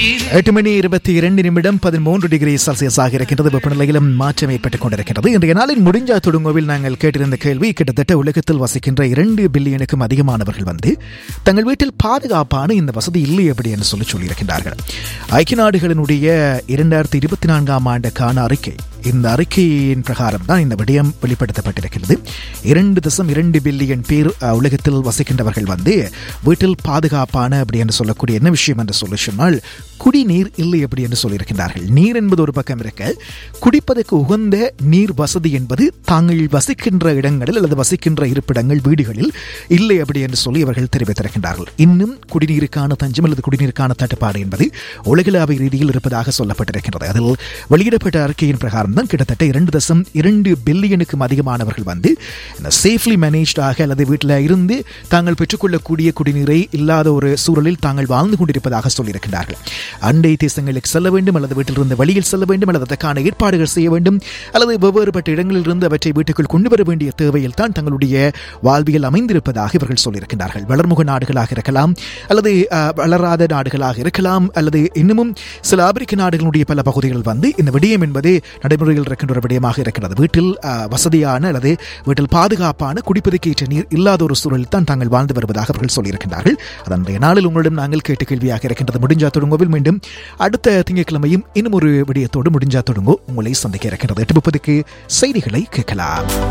எட்டு மணி இருபத்தி இரண்டு நிமிடம் பதிமூன்று டிகிரி செல்சியஸாக இருக்கின்றது வெப்பநிலையிலும் மாற்றம் ஏற்பட்டுக் கொண்டிருக்கிறது இன்றைய நாளின் முடிஞ்சா தொடுங்கோவில் நாங்கள் கேட்டிருந்த கேள்வி கிட்டத்தட்ட உலகத்தில் வசிக்கின்ற இரண்டு பில்லியனுக்கும் அதிகமானவர்கள் வந்து தங்கள் வீட்டில் பாதுகாப்பான இந்த வசதி இல்லை அப்படி என்று சொல்லி சொல்லியிருக்கின்றார்கள் ஐக்கிய நாடுகளினுடைய இரண்டாயிரத்தி இருபத்தி நான்காம் ஆண்டுக்கான அறிக்கை இந்த அறிக்கையின் பிரகாரம் தான் இந்த விடயம் வெளிப்படுத்தப்பட்டிருக்கிறது இரண்டு தசம் இரண்டு பில்லியன் பேர் அஹ், உலகத்தில் வசிக்கின்றவர்கள் வந்து வீட்டில் பாதுகாப்பான அப்படி என்று சொல்லக்கூடிய என்ன விஷயம் என்று சொல்லி சொன்னால் குடிநீர் இல்லை அப்படி என்று சொல்லியிருக்கின்றார்கள் நீர் என்பது ஒரு பக்கம் இருக்க குடிப்பதற்கு உகந்த நீர் வசதி என்பது தாங்கள் வசிக்கின்ற இடங்களில் அல்லது வசிக்கின்ற இருப்பிடங்கள் வீடுகளில் இல்லை அப்படி என்று சொல்லி அவர்கள் தெரிவித்திருக்கின்றார்கள் இன்னும் குடிநீருக்கான தஞ்சம் அல்லது குடிநீருக்கான தட்டுப்பாடு என்பது உலகளாவிய ரீதியில் இருப்பதாக சொல்லப்பட்டிருக்கின்றது அதில் வெளியிடப்பட்ட அறிக்கையின் பிரகாரம் தான் கிட்டத்தட்ட இரண்டு தசம் இரண்டு பில்லியனுக்கும் அதிகமானவர்கள் வந்து சேஃப்லி மேனேஜ்டாக அல்லது வீட்டில் இருந்து தாங்கள் பெற்றுக்கொள்ளக்கூடிய குடிநீரை இல்லாத ஒரு சூழலில் தாங்கள் வாழ்ந்து கொண்டிருப்பதாக சொல்லியிருக்கிறார்கள் அண்டை தேசங்களுக்கு செல்ல வேண்டும் அல்லது வீட்டிலிருந்து வெளியில் செல்ல வேண்டும் அல்லது அதற்கான ஏற்பாடுகள் செய்ய வேண்டும் அல்லது வெவ்வேறுபட்ட இடங்களிலிருந்து அவற்றை வீட்டுக்குள் கொண்டு வர வேண்டிய தேவையில் தான் தங்களுடைய வாழ்வியல் அமைந்திருப்பதாக இவர்கள் சொல்லியிருக்கிறார்கள் வளர்முக நாடுகளாக இருக்கலாம் அல்லது அஹ், வளராத நாடுகளாக இருக்கலாம் அல்லது இன்னமும் சில ஆப்பிரிக்க நாடுகளுடைய பல பகுதிகள் வந்து இந்த விடயம் என்பது நடைமுறையில் இருக்கின்ற ஒரு விடயமாக இருக்கிறது வீட்டில் அஹ், வசதியான அல்லது வீட்டில் பாதுகாப்பான குடிப்பதற்கு ஏற்ற நீர் இல்லாத ஒரு சூழலில் தான் தாங்கள் வாழ்ந்து வருவதாக அவர்கள் சொல்லியிருக்கின்றார்கள் அதனுடைய நாளில் உங்களிடம் நாங்கள் கேட்ட கேள்வியாக இருக்கின்றது முடிஞ்சா தொடங்கோவில் மீண்டும் அடுத்த திங்கட்கிழமையும் இன்னும் ஒரு விடயத்தோடு முடிஞ்சா தொடங்கோ உங்களை சந்திக்க இருக்கின்றது எட்டு முப்பதுக்கு செய்திகளை கேட்கலாம்